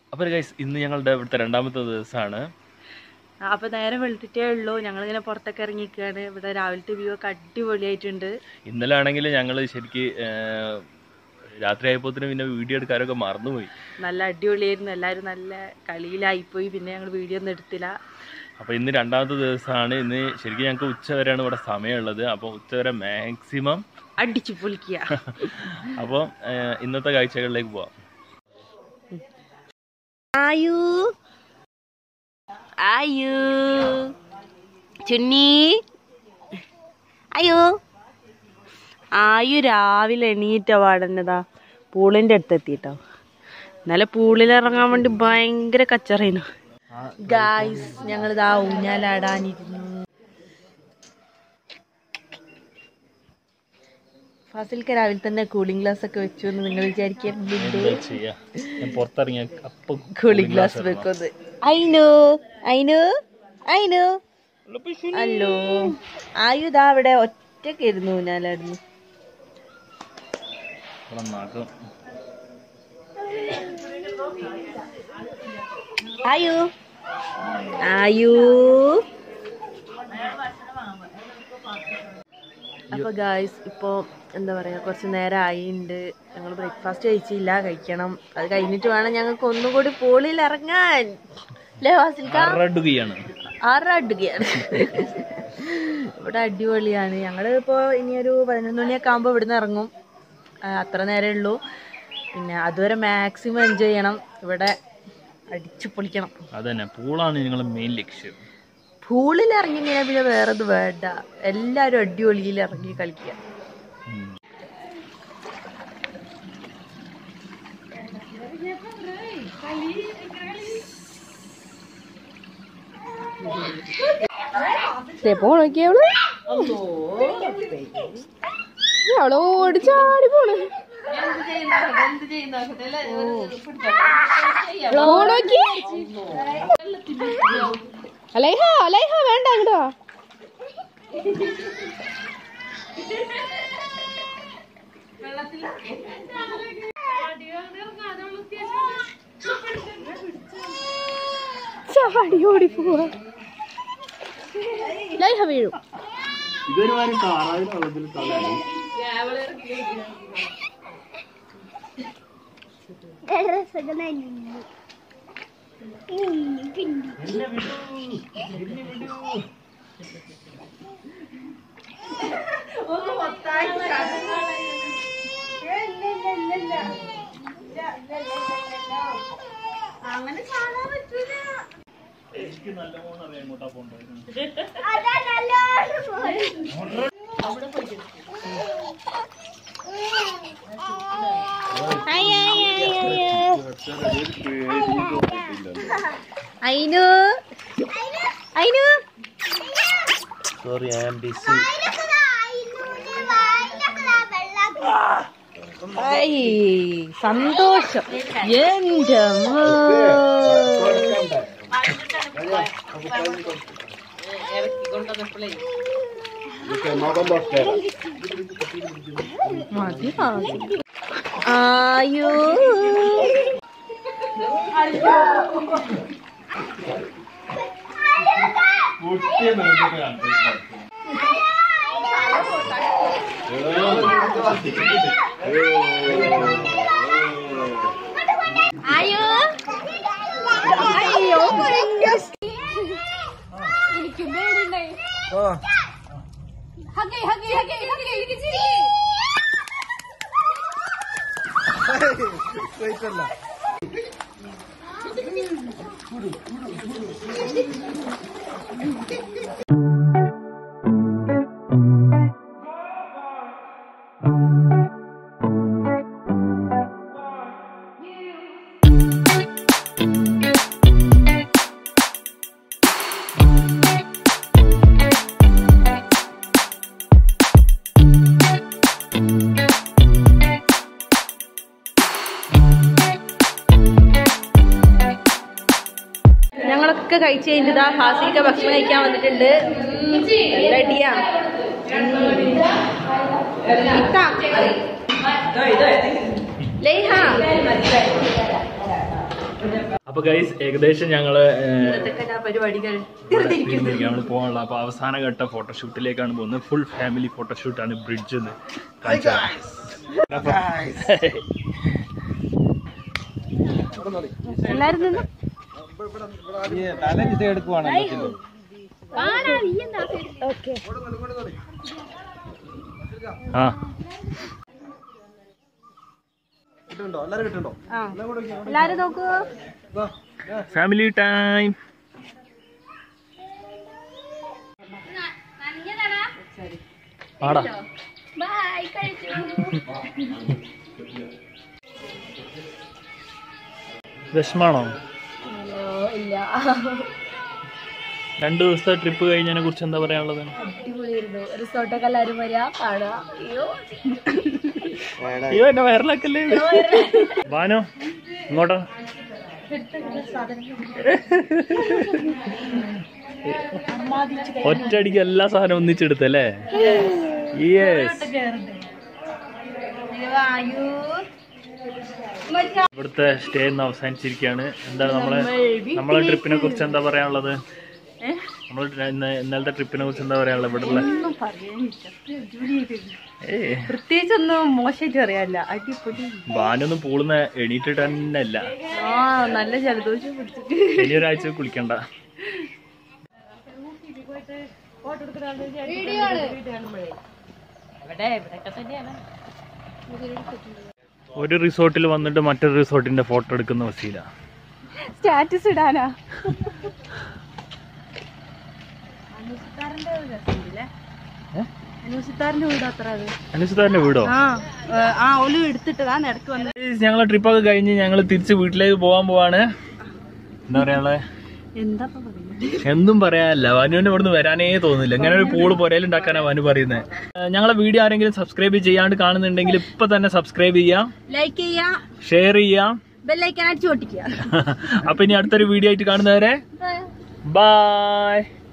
അപ്പോൾ ഗൈസ് ഇന്ന് ഞങ്ങളുടെ ഇവിടുത്തെ രണ്ടാമത്തെ ദിവസമാണ് അപ്പൊ നേരെ വെളുത്തിട്ടേ ഉള്ളൂ ഞങ്ങളിങ്ങനെ പുറത്തൊക്കെ ഇറങ്ങിയിരിക്കുകയാണ് ഇവിടെ രാവിലത്തെ വ്യൂ ഒക്കെ അടിപൊളിയായിട്ടുണ്ട് ഇന്നലെ ആണെങ്കിൽ ഞങ്ങൾ ശരിക്ക് ഏർ, രാത്രി ആയപ്പോഴത്തേനും പിന്നെ വീഡിയോ എടുക്കാനൊക്കെ മറന്നുപോയി നല്ല അടിപൊളിയായിരുന്നു എല്ലാവരും നല്ല കളിയിലായിപ്പോയി പിന്നെ ഞങ്ങൾ വീഡിയോ ഒന്നും എടുത്തില്ല അപ്പോൾ ഇന്ന് രണ്ടാമത്തെ ദിവസമാണ് ഇന്ന് ശരിക്കും ഞങ്ങൾക്ക് ഉച്ച വരെയാണ് ഇവിടെ സമയമുള്ളത് അപ്പോൾ ഉച്ച വരെ മാക്സിമം അടിച്ചു പൊളിക്കുക അപ്പോൾ ഇന്നത്തെ കാഴ്ചകളിലേക്ക് പോവാം ആയു ആയു ചുന്നി അയ്യോ ആയു രാവിലെ എണീറ്റ പാടന്നതാ പൂളിന്റെ അടുത്ത് എത്തിട്ടോ ഇന്നലെ പൂളിൽ ഇറങ്ങാൻ വേണ്ടി ഭയങ്കര കച്ചറേനു ഗായ്സ് ഞങ്ങളിതാ ഊഞ്ഞാലാടാനിരുന്നു ഫാസിൽക്ക് രാവിലെ തന്നെ കൂളിംഗ് ഗ്ലാസ് ഒക്കെ വെച്ചു എന്ന് നിങ്ങൾ വിചാരിക്കുന്നുണ്ട് എന്താ ചെയ്യാ ഞാൻ പുറത്തിറങ്ങിയ അപ്പം കൂളിംഗ് ഗ്ലാസ് വെക്കുന്നത് അയിനു അയിനു അയിനു അല്ലോ ആയുധ അവിടെ ഒറ്റക്കായിരുന്നു ഞാനായിരുന്നു ഇവിടെ നഖം. ആയു ആയു അപ്പൊ ഗായ്സ് ഇപ്പൊ എന്താ പറയാ കുറച്ച് നേരം ആയിണ്ട് ഞങ്ങൾ ബ്രേക്ക്ഫാസ്റ്റ് കഴിച്ചില്ല കഴിക്കണം അത് കഴിഞ്ഞിട്ട് വേണം ഞങ്ങൾക്ക് ഒന്നുകൂടി പോളിയിൽ ഇറങ്ങാൻ അല്ലേ വാസിൽക്ക അറടുകയാണ് ആറാടുകയാണ് ഇവിടെ അടിപൊളിയാണ് ഞങ്ങൾ ഇപ്പോൾ ഇനി ഒരു പതിനൊന്ന് മണിയൊക്കെ ആകുമ്പോൾ ഇവിടുന്ന് ഇറങ്ങും ആ, അത്ര നേരമേ ഉള്ളൂ പിന്നെ അതുവരെ മാക്സിമം എൻജോയ് ചെയ്യണം ഇവിടെ അടിച്ചു പൊളിക്കണം അതന്നെ പൂളാണ് നിങ്ങളുടെ മെയിൻ ലക്ഷ്യം പൂളിൽ ഇറങ്ങി കഴിഞ്ഞാൽ പിന്നെ വേറെ ഇത് വേണ്ട എല്ലാവരും അടിപൊളിയിൽ ഇറങ്ങി കളിക്കുക ഉം. പോണോക്കിയവള് അവള് ഓടിച്ചാടി പോണ് പോണോക്കി അലൈഹ അലൈഹ വേണ്ട അങ്ങോട്ടോ ചാടി ഓടി പോവാ ലൈഹ വീഴും അയിനു അയിനു sorry I am busy I സന്തോഷം എന്റെ അമ്മോ. മതി മതി. ആയോ ആയോ അയ്യോ എനിക്ക് പേടിണ്ടായി ഹഗേ ഹഗേ ഹഗേ ഹഗേ എനിക്ക് ചിരി ഞങ്ങളൊക്കെ കഴിച്ച് കഴിഞ്ഞിട്ട് ഹാസിക്ക ഭക്ഷണം കഴിക്കാൻ വന്നിട്ടുണ്ട് റെഡിയാ ലേഹ അപ്പൊ ഗൈസ് ഏകദേശം ഞങ്ങള് ഇതൊക്കെ പരിപാടികൾ നമ്മൾ പോകാനുള്ള അപ്പൊ അവസാന ഘട്ട ഫോട്ടോഷൂട്ടിലേക്കാണ് പോകുന്നത് ഫുൾ ഫാമിലി ഫോട്ടോഷൂട്ടാണ് ബ്രിഡ്ജ് എല്ലാരും നിന്ന് ആ എല്ലാരും നോക്കൂ ഫാമിലി ടൈം ആടാ വിഷമാണോ ഇല്ല രണ്ടു ദിവസത്തെ ട്രിപ്പ് കഴിഞ്ഞതിനെ കുറിച്ച് എന്താ പറയാനുള്ളത് അടിപൊളിയായിരുന്നു റിസോർട്ടൊക്കെ എല്ലാരും വരിക കാണുക അയ്യോ അയ്യോ എന്നെ വയറിലാക്കല്ലേ വാനോ ഇങ്ങോട്ടോ ഒറ്റയടിക്ക് എല്ലാ സാധനവും ഒന്നിച്ചെടുത്തല്ലേ യെസ് ഇവിടുത്തെ സ്റ്റേ ഇന്ന് അവസാനിച്ചിരിക്കുകയാണ് എന്താണ് നമ്മളെ നമ്മളെ ട്രിപ്പിനെ കുറിച്ച് എന്താ പറയാനുള്ളത് നമ്മൾ ഇന്നലത്തെ ട്രിപ്പിനെ കുറിച്ച് എന്താ പറയാനുള്ളത് ഇവിടുള്ള ഒന്നും പറയാനില്ല ഏയ് പ്രത്യേകിച്ചൊന്നും മോശമായിട്ട് അറിയാല്ല അടിപൊളി ബാനൊന്നും പൂളുന്ന എണീറ്റിട്ട് തന്നെ അല്ല ആ നല്ല ജലദോഷം പിടിച്ചിട്ട് ഇനി ഒരാഴ്ച കുളിക്കണ്ട ഇവിടെ ഇവിടെയൊക്കെ തന്നെയാണ് ഒരു റിസോർട്ടിൽ വന്നിട്ട് മറ്റൊരു റിസോർട്ടിന്റെ ഫോട്ടോ എടുക്കുന്ന വസീല സ്റ്റാറ്റസ് ഇടാനാ അനുസിത്താറിന്റെ വീട് അത്ര അത് അനുസുതാറിന്റെ വീടോ ആ ഏ, ആ ഒലു എടുത്തിട്ടതാ ഇടയ്ക്ക് വന്ന് ഞങ്ങളെ ട്രിപ്പൊക്കെ കഴിഞ്ഞ് ഞങ്ങൾ തിരിച്ച് വീട്ടിലേക്ക് പോകാൻ പോവാണ് എന്താ പറയാനുള്ളത് എന്താ പറയുന്നത് എന്തും പറയാനല്ല വനുവിന് ഇവിടുന്ന് വരാനേ തോന്നുന്നില്ല ഇങ്ങനെ ഒരു പൂള് പുരയിലുണ്ടാക്കാനാ വനു പറയുന്നത് ഞങ്ങളെ വീഡിയോ ആരെങ്കിലും സബ്സ്ക്രൈബ് ചെയ്യാണ്ട് കാണുന്നുണ്ടെങ്കിൽ ഇപ്പൊ തന്നെ സബ്സ്ക്രൈബ് ചെയ്യാം ലൈക്ക് ചെയ്യാ ഷെയർ ചെയ്യാം ബെല്ലൈക്കൻ അടിച്ചു പൊട്ടിക്കുക അപ്പൊ ഇനി അടുത്തൊരു വീഡിയോ ആയിട്ട് കാണുന്നവരെ ബൈ